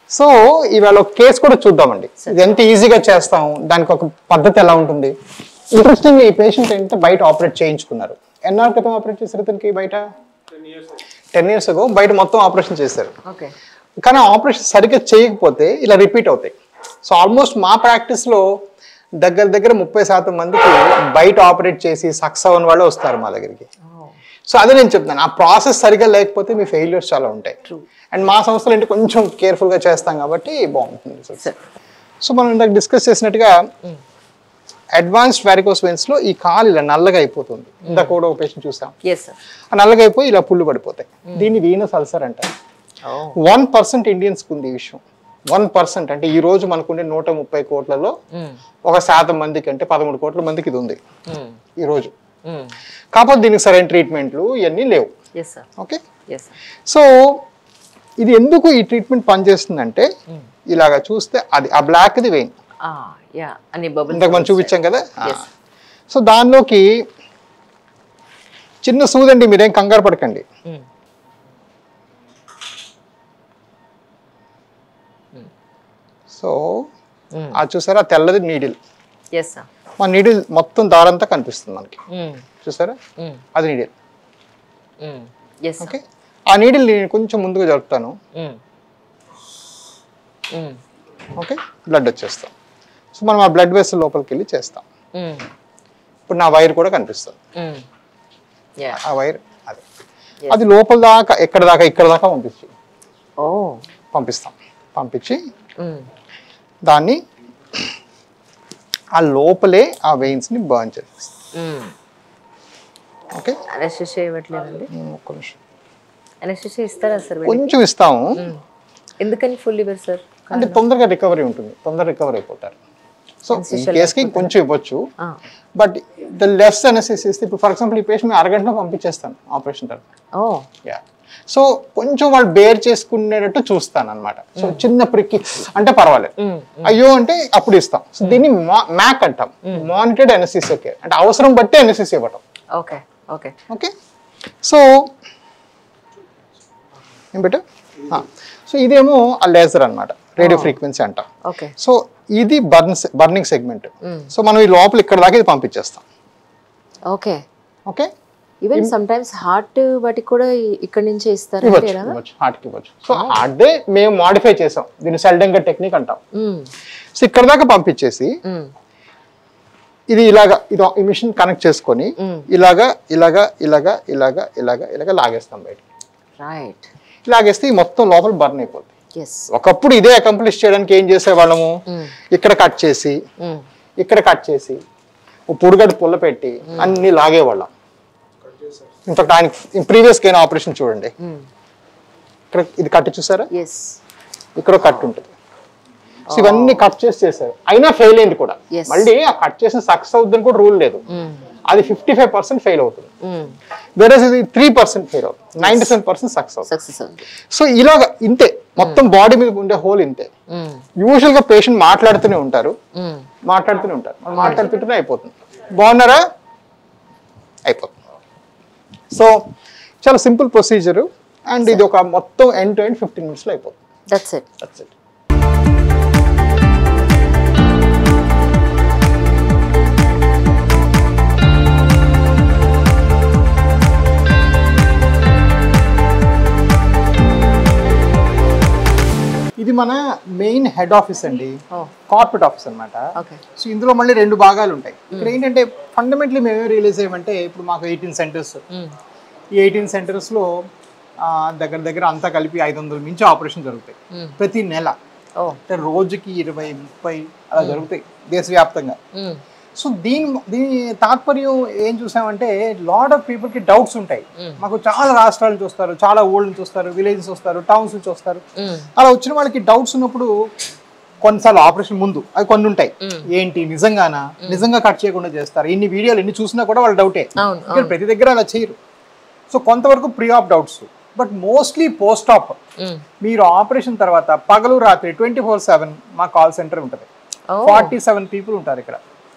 So ఇవాళ ఒక case కూడా చూద్దామండి ఇది ఎంత ఈజీగా చేస్తాం దానికి ఒక పద్ధతి ఎలా ఉంటుంది ఇంట్రెస్టింగ్ ఈ పేషెంట్ ఏంటంటే బయట ఆపరేట్ చేయించుకున్నారు ఎన్నాళ్ళ క్రితం ఆపరేట్ చేశారు ఇతనికి బయట టెన్ ఇయర్స్ అగో బయట మొత్తం ఆపరేషన్ చేశారు ఓకే కానీ ఆపరేషన్ సరిగ్గా చేయకపోతే ఇలా రిపీట్ అవుతాయి సో ఆల్మోస్ట్ మా ప్రాక్టీస్లో దగ్గర దగ్గర ముప్పై శాతం మందికి బయట ఆపరేట్ చేసి సక్సెస్ అవ్వని వాళ్ళు వస్తారు మా దగ్గరికి సో అదే నేను చెప్తున్నాను ఆ ప్రాసెస్ సరిగ్గా లేకపోతే మీ ఫెయిల్యూర్స్ చాలా ఉంటాయి అండ్ మా సంస్థలు ఏంటి కొంచెం కేర్ఫుల్గా చేస్తాం కాబట్టి బాగుంటుంది సరే సో మనం ఇందాక డిస్కస్ చేసినట్టుగా అడ్వాన్స్డ్ వ్యారికోస్ వెయిన్స్లో ఈ కాలు ఇలా నల్లగా అయిపోతుంది ఇందాక కూడా ఒక పేషెంట్ చూసాం ఎస్ సార్ ఆ నల్లగా అయిపోయి ఇలా పుళ్ళు పడిపోతాయి దీన్ని వీనస్ అల్సర్ అంటారు వన్ పర్సెంట్ ఇండియన్స్కి ఉంది ఈ విషయం వన్ పర్సెంట్ అంటే ఈ రోజు మనకుండే నూట ముప్పై కోట్లలో ఒక శాతం మందికి అంటే పదమూడు కోట్ల మందికి ఇది ఉంది ఈ రోజు కాకపోతే దీనికి సరైన ట్రీట్మెంట్లు ఇవన్నీ లేవు yes sir okay yes sir so ఇది ఎందుకు ఈ ట్రీట్మెంట్ పనిచేస్తుందంటే ఇలాగా చూస్తే అది ఆ బ్లాక్ది వెయిన్ యా అని బబుల్ ఇంతకు మనం చూపించాం కదా Yes. సో దానిలోకి చిన్న సూదండి మీరేం కంగారు పడకండి సో ఆ చూసారా తెల్లది నీడిల్ ఎస్ సార్ మా నీడిల్ మొత్తం దారంతా కనిపిస్తుంది మనకి చూసారా అది నీడిల్ ఎస్ ఓకే ఆ నీడిల్ నేను కొంచెం ముందుగా జరుపుతాను ఓకే బ్లడ్ వచ్చేస్తాం సో మనం ఆ బ్లడ్ వెసల్ లోపలికి వెళ్ళి చేస్తాం ఇప్పుడు నా వైర్ కూడా కనిపిస్తుంది యా ఆ వైర్ అది అది లోపల దాకా ఎక్కడ దాకా ఇక్కడ దాకా పంపించి ఓ పంపిస్తాం పంపించి దాన్ని ఆ లోపలే ఆ వెయిన్స్ని బర్న్ చేస్తాం ఓకే అనెస్టేషియా ఇవ్వట్లేదండి ఒక్క నిమిషం అనెస్టేషియా ఇస్తారా సార్ కొంచెం ఇస్తాము ఎందుకని ఫుల్ లివర్ సార్ అంటే తొందరగా రికవరీ ఉంటుంది తొందర రికవరీ అయిపోతారు సో ఈ కేసుకి కొంచెం ఇవ్వచ్చు బట్ ద లెస్ అనెసిస్ ఇస్తే ఇప్పుడు ఫర్ ఎగ్జాంపుల్ ఈ పేషెంట్ అరగంటలో పంపించేస్తాను ఆపరేషన్ తర్వాత ఓ యా సో కొంచెం వాళ్ళు బేర్ చేసుకునేటట్టు చూస్తాను అనమాట సో చిన్న ప్రిక్కి అంటే పర్వాలేదు అయ్యో అంటే అప్పుడు ఇస్తాం సో దీన్ని మ్యాక్ అంటాం మానిటెడ్ ఎనసిస్ కేర్ అంటే అవసరం బట్టి ఎనసిస్ ఇవ్వటం ఓకే ఓకే ఓకే సో ఏం పెట్టు సో ఇదేమో ఆ లేజర్ అన్నమాట రేడియో ఫ్రీక్వెన్సీ అంటాం ఓకే సో ఇది బర్న్ బర్నింగ్ సెగ్మెంట్ సో మనం ఈ లోపల ఇక్కడ దాకా ఇది పంపించేస్తాం okay okay even some times heart వాటికి కూడా ఇ- ఇక్కడ నుంచే ఇస్తారా ఇవ్వచ్చు ఇవ్వచ్చు హార్ట్కి ఇవ్వచ్చు సో అదే మేము మాడిఫై చేసాం దీన్ని సెల్డెంగర్ టెక్నిక్ అంటాం సో ఇక్కడ దాకా పంపించేసి ఇది ఇలాగా ఇది ఈ మిషన్ కనెక్ట్ చేసుకొని ఇలాగా ఇలాగా ఇలాగా ఇలాగా ఇలాగా ఇలాగా లాగేస్తాం బయట రైట్ లాగేస్తే ఈ మొత్తం లోపల బర్న్ అయిపోద్ది ఎస్ ఒకప్పుడు ఇదే అకంప్లిష్ చేయడానికి ఏం చేసేవాళ్ళము ఇక్కడ కట్ చేసి ఇక్కడ కట్ చేసి ఓ పురుగడు పుల్ల పెట్టి అన్ని లాగేవాళ్ళం ఇన్ఫాక్ట్ ఆయన ప్రీవియస్ గైన్ ఆపరేషన్ చూడండి ఇక్కడ ఇది కట్ చూసారా ఎస్ ఇక్కడ కట్ ఉంటుంది సో ఇవన్నీ కట్ చేసి చేశారు అయినా ఫెయిల్ అయింది కూడా Yes. మళ్ళీ ఆ కట్ చేసిన సక్సెస్ అవుతుందని కూడా రూల్ లేదు అది ఫిఫ్టీ ఫైవ్ పర్సెంట్ ఫెయిల్ అవుతుంది వేరే ఇది త్రీ పర్సెంట్ ఫెయిల్ అవుతుంది నైన్టీ సెవెన్ పర్సెంట్ సక్సెస్ అవుతుంది సక్సెస్ అవుతుంది సో ఇలాగ ఇంతే మొత్తం బాడీ మీద ఉండే హోల్ ఇంతే యూజువల్ గా పేషెంట్ మాట్లాడుతూనే ఉంటారు మాట్లాడుతూనే ఉంటారు వాళ్ళు మాట్లాడుతుంటేనే అయిపోతుంది బాగున్నారా అయిపోతుంది సో చాలా సింపుల్ ప్రొసీజర్ అండ్ ఇది ఒక మొత్తం ఎండ్ టు ఎండ్ ఫిఫ్టీన్ మినిట్స్లో అయిపోతుంది దట్స్ ఇట్ దట్స్ ఇట్ ఇది మన మెయిన్ హెడ్ ఆఫీస్ అండి Oh. కార్పొరేట్ ఆఫీస్ అన్నమాట ఓకే సో ఇందులో మళ్ళీ రెండు భాగాలు ఉంటాయి ఇక్కడ ఏంటంటే ఫండమెంటలీ మేమే రియలైజ్ అయ్యామంటే ఇప్పుడు మాకు ఎయిటీన్ సెంటర్స్ ఈ ఎయిటీన్ సెంటర్స్లో దగ్గర దగ్గర అంతా కలిపి ఐదు వందల మించి ఆపరేషన్ జరుగుతాయి ప్రతి నెల ఓ అంటే రోజుకి ఇరవై ముప్పై అలా జరుగుతాయి దేశవ్యాప్తంగా సో దీని దీని తాత్పర్యం ఏం చూసామంటే లాట్ ఆఫ్ పీపుల్కి డౌట్స్ ఉంటాయి మాకు చాలా రాష్ట్రాల నుంచి వస్తారు చాలా ఊళ్ళ నుంచి వస్తారు విలేజెస్ వస్తారు టౌన్స్ నుంచి వస్తారు అలా వచ్చిన వాళ్ళకి డౌట్స్ ఉన్నప్పుడు కొన్నిసార్లు ఆపరేషన్ ముందు అవి కొన్ని ఉంటాయి ఏంటి నిజంగానా నిజంగా కట్ చేయకుండా చేస్తారు ఇన్ని వీడియోలు ఎన్ని చూసినా కూడా వాళ్ళు డౌటే అవును, ఇక్కడ ప్రతి దగ్గర అలా చేయరు సో కొంతవరకు pre op doubts but mostly post op మీరు ఆపరేషన్ తర్వాత పగలు రాత్రి ట్వంటీ ఫోర్ సెవెన్ మా కాల్ సెంటర్ ఉంటుంది Oh. ఫార్టీ సెవెన్ పీపుల్ ఉంటారు ఇక్కడ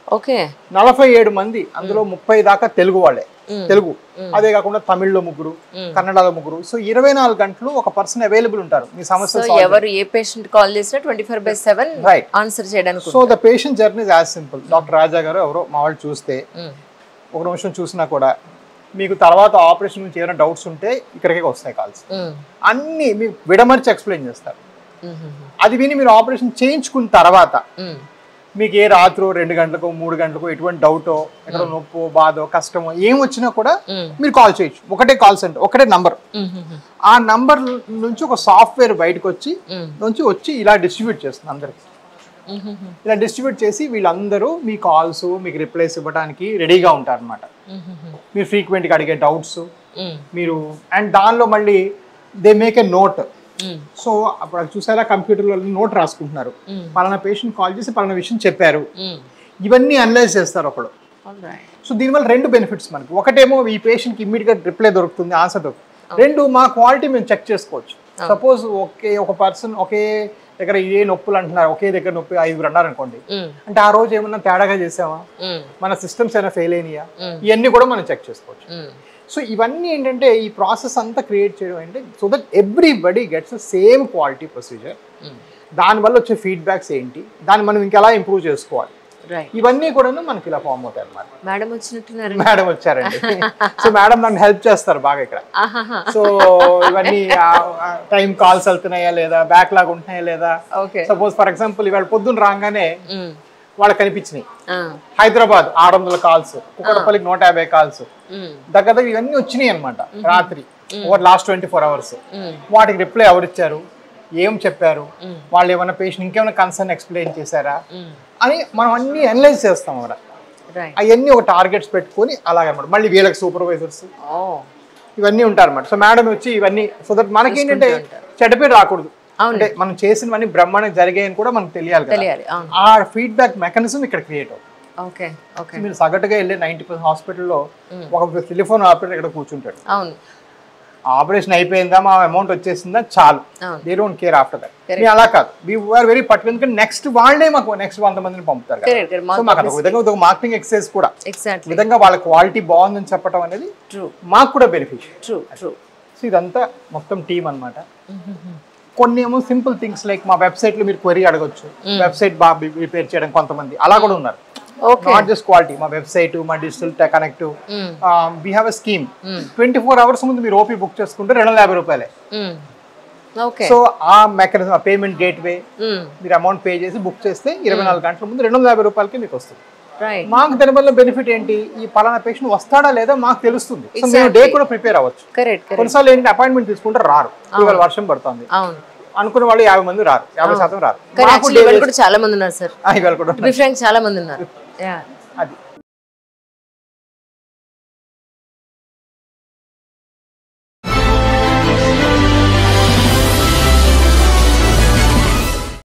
ఓకే నలభై ఏడు మంది అందులో ముప్పై దాకా తెలుగు వాళ్ళే తెలుగు అదే కాకుండా తమిళ్లో ముగ్గురు కన్నడలో ముగ్గురు సో ఇరవై నాలుగు గంటలు ఒక పర్సన్ అవైలబుల్ ఉంటారు మీ సో సమస్య ఎవరు ఏ పేషెంట్ కాల్ చేసినా twenty four by seven right answer చేయడానికి so the patient journey is as simple doctor Raja గారు ఎవరో మా వాళ్ళు చూస్తే ఉమ్. ఒక నిమిషం చూసినా కూడా మీకు తర్వాత ఆపరేషన్ నుంచి ఏమైనా డౌట్స్ ఉంటే ఇక్కడికే వస్తాయి కాల్స్ ఉమ్. అన్ని మీకు విడమర్చి ఎక్స్ప్లెయిన్ చేస్తారు ఉమ్. అది విని మీరు ఆపరేషన్ చేయించుకున్న తర్వాత ఉమ్. మీకు ఏ రాత్రో రెండు గంటలకు మూడు గంటలకు ఎటువంటి డౌటో ఎక్కడ నొప్పో బాధో కష్టమో ఏం వచ్చినా కూడా ఉమ్. మీరు కాల్ చేయొచ్చు ఒకటే కాల్ సెంటర్ ఒకటే నంబర్ ఉమ్. ఉమ్. ఆ నంబర్ నుంచి ఒక సాఫ్ట్వేర్ బయటకు వచ్చి ఉమ్. నుంచి వచ్చి ఇలా డిస్ట్రిబ్యూట్ చేస్తుంది అందరికి ఉమ్. ఉమ్. ఇలా డిస్ట్రిబ్యూట్ చేసి వీళ్ళందరూ మీ కాల్స్ మీకు రిప్లైస్ ఇవ్వడానికి రెడీగా ఉంటారు అనమాట ఉమ్. ఉమ్. మీరు ఫ్రీక్వెంట్గా అడిగే డౌట్స్ ఉమ్. మీరు అండ్ దానిలో మళ్ళీ they make a note um. So అప్పుడు అది చూసారా కంప్యూటర్లో నోట్ రాసుకుంటున్నారు ఉమ్. పలానా పేషెంట్ కాల్ చేసి పలానా విషయం చెప్పారు ఉమ్. ఇవన్నీ అనలైజ్ చేస్తారు ఒకడు Alright. సో దీనివల్ల రెండు బెనిఫిట్స్ మనకి ఒకటేమో ఈ పేషెంట్కి ఇమ్మీడియట్గా రిప్లై దొరుకుతుంది ఆన్సర్ దొరుకుతుంది రెండు మా క్వాలిటీ మేము చెక్ చేసుకోవచ్చు సపోజ్ ఒకే ఒక పర్సన్ ఒకే దగ్గర ఏ నొప్పులు అంటున్నారు ఒకే దగ్గర నొప్పి ఐదుగురు అన్నారు అనుకోండి ఉమ్. అంటే ఆ రోజు ఏమన్నా తేడాగా చేసామా ఉమ్. మన సిస్టమ్స్ ఏమైనా ఫెయిల్ అయినాయా Mm. ఇవన్నీ కూడా మనం చెక్ చేసుకోవచ్చు ఉమ్. సో ఇవన్నీ ఏంటంటే ఈ ప్రాసెస్ అంతా క్రియేట్ చేయడం అంటే so that everybody gets same quality procedure um. దానివల్ల వచ్చే ఫీడ్బ్యాక్స్ ఏంటి దాన్ని మనం ఇంకెలా ఇంప్రూవ్ చేసుకోవాలి రైట్ ఇవన్నీ కూడా మనకి ఇలా ఫామ్ అవుతాయి అన్నమాట మేడం వచ్చినట్టున్నారు మేడం వచ్చారండి సో మేడం నన్ను హెల్ప్ చేస్తారు బాగా ఇక్కడ ఆహాహా. సో ఇవన్నీ టైం కాల్స్ వెళ్తున్నాయా లేదా బ్యాక్ లాగ్ ఉంటున్నాయా లేదా ఓకే సపోజ్ ఫర్ ఎగ్జాంపుల్ ఇవాళ పొద్దున్న రాగానే ఉమ్. వాళ్ళకి కనిపించినాయి ఆ. హైదరాబాద్ ఆరు వందల కాల్స్ కుక్కడపల్లికి నూట యాభై కాల్స్ ఉమ్. దగ్గర దగ్గర ఇవన్నీ వచ్చినాయి అనమాట రాత్రి over last twenty four hours um. వాటికి రిప్లై ఎవరు ఇచ్చారు ఏం చెప్పారు Mm. వాళ్ళు ఏమైనా పేషెంట్ ఇంకేమైనా కన్సర్న్ ఎక్స్ప్లెయిన్ చేశారా ఉమ్. అని మనం అన్ని అనలైజ్ చేస్తాం అక్కడ రైట్ అవన్నీ ఒక టార్గెట్స్ పెట్టుకొని అలాగనమాట మళ్ళీ వీళ్ళకి సూపర్వైజర్స్ ఓ ఇవన్నీ ఉంటారన్నమాట సో మేడం వచ్చి ఇవన్నీ సో దట్ మనకి ఏంటంటే చెడ్డ పేరు రాకూడదు అవును. అంటే మనం చేసినవన్నీ బ్రహ్మాండంగా జరిగాయని కూడా మనకు తెలియాలి కదా తెలియాలి అవును ఆ ఫీడ్బ్యాక్ మెకానిజం ఇక్కడ క్రియేట్ అవుతుంది ఓకే ఓకే మీరు సగటుగా వెళ్ళే నైంటీ పర్సెంట్ హాస్పిటల్లో ఒక టెలిఫోన్ ఆపరేటర్ ఇక్కడ కూర్చుంటాడు అవును ఆపరేషన్ అయిపోయిందా మా అమౌంట్ వచ్చేసిందా చాలు అవును they don't care after that మీ అలా కాదు వీ ఆర్ వెరీ పర్టికులర్ ఎందుకంటే నెక్స్ట్ వాళ్ళే మాకు నెక్స్ట్ వంద మందిని పంపుతారు కదా కరెక్ట్ సో మాకు అదొక విధంగా ఒక మార్కెటింగ్ ఎక్సైజ్ కూడా ఈ ఎగ్జాక్ట్లీ విధంగా వాళ్ళ క్వాలిటీ బాగుందని చెప్పడం అనేది ట్రూ మాకు కూడా బెనిఫిషియల్ ట్రూ ట్రూ సో ఇదంతా మొత్తం టీం అన్నమాట కొన్ని ఏమో సింపుల్ థింగ్స్ లైక్ మా వెబ్సైట్ లో మీరు క్వరీ అడగొచ్చు వెబ్సైట్ బాగా రిపేర్ చేయడం కొంతమంది అలా కూడా ఉన్నారు ఓకే నాట్ జస్ట్ క్వాలిటీ మా వెబ్సైట్ మా digital connect we have a scheme twenty four hours ముందు మీరు ఓపీ బుక్ చేసుకుంటే రెండు వందల యాభై రూపాయలే ఓకే సో ఆ మెకానిజం ఆ పేమెంట్ గేట్ వే మీరు అమౌంట్ పే చేసి బుక్ చేస్తే ఇరవై నాలుగు గంటల ముందు రెండు వందల యాభై రూపాయలకి మీకు వస్తుంది రైట్ మాకు దానివల్ల బెనిఫిట్ ఏంటి ఈ పలానా పేషెంట్ వస్తాడా లేదా మాకు తెలుస్తుంది సో మేము డే కూడా ప్రిపేర్ అవ్వచ్చు కరెక్ట్ కరెక్ట్ కొన్నిసార్లు ఏంటి అపాయింట్మెంట్ తీసుకుంటే రారు ఇవాళ వర్షం పడుతుంది అవును అనుకున్న వాళ్ళు యాభై మంది రారు యాభై శాతం రారు కానీ మాకు యాక్చువల్లీ ఇవాళ కూడా చాలా మంది ఉన్నారు సార్ ఆ, ఇవాళ కూడా టు బి ఫ్రాంక్ చాలా మంది ఉన్నారు యా అది